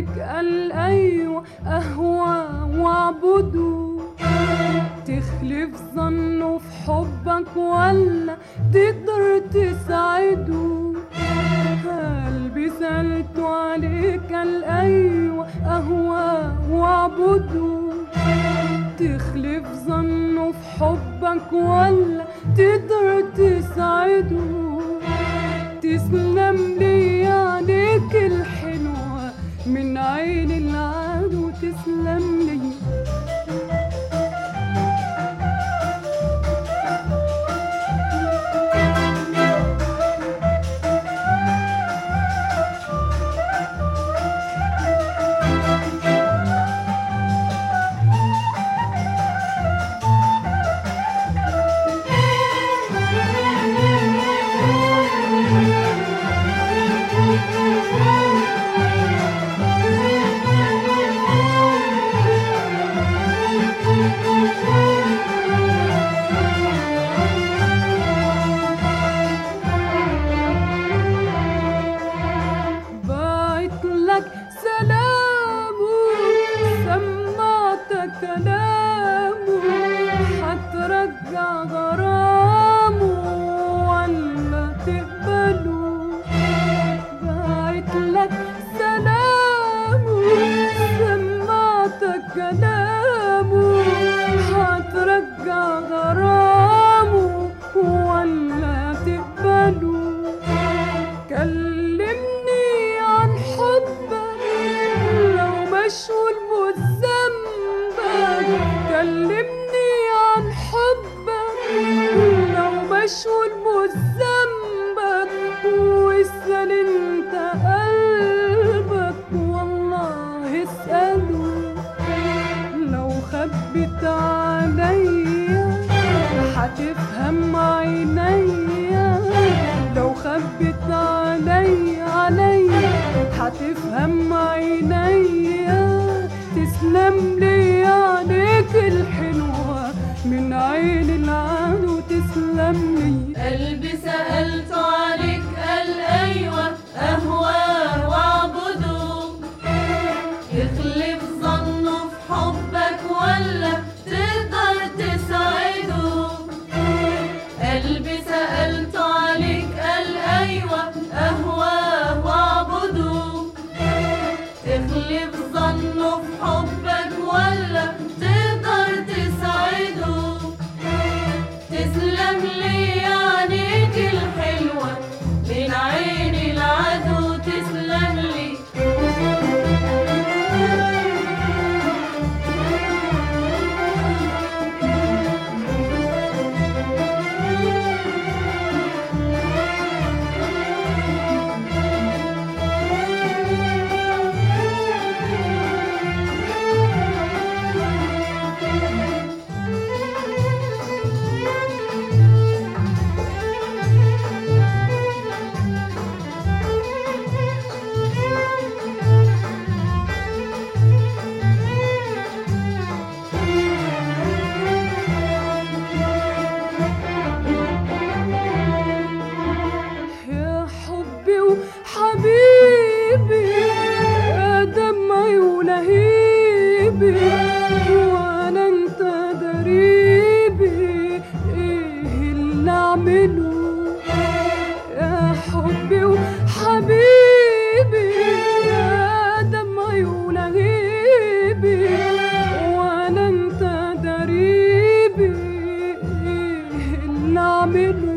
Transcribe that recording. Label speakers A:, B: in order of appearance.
A: عليك قال أيوة أهوى واعبده تخلف ظنه في حبك ولا تقدر تساعده قلبي سألته عليك قال أيوة أهوى واعبده تخلف ظنه في حبك ولا تقدر تساعده تسلم لي عليك الحلوة من عين العدو تسلم لي بعت لك سلامه سمعتك كلامه هترجع غرامه ولا تقبله بعت لك سلامه سمعتك كلامه هترجع غرامه ولا تقبله كلمني عن حبك لو مشغول بذنبك كلمني عن حبك لو مشغول بذنبك واسأل انت قلبك والله اسأله لو خبت عليا هتفهم عينيا لو خبت عليا عليا هتفهم عينيا تسلم لي عليك الحلوة من عين العدو تسلم لي
B: قلبي سألته عليك قال أيوة أهواه واعبده يخلف ظنه في حبك ولا تقدر تساعده قلبي سألته عليك قال أيوة أهواه واعبده تخلف ظنه في حبك ولا تقدر تساعده تسلم لي عينيك الحلوة من عين العدو تسلم لي
A: يا حبي وحبيبي يا دمعي ولهيبي وانا انت دريبي ايه اللي اعمله يا حبي وحبيبي يا دمعي ولهيبي وانا انت دريبي ايه اللي اعمله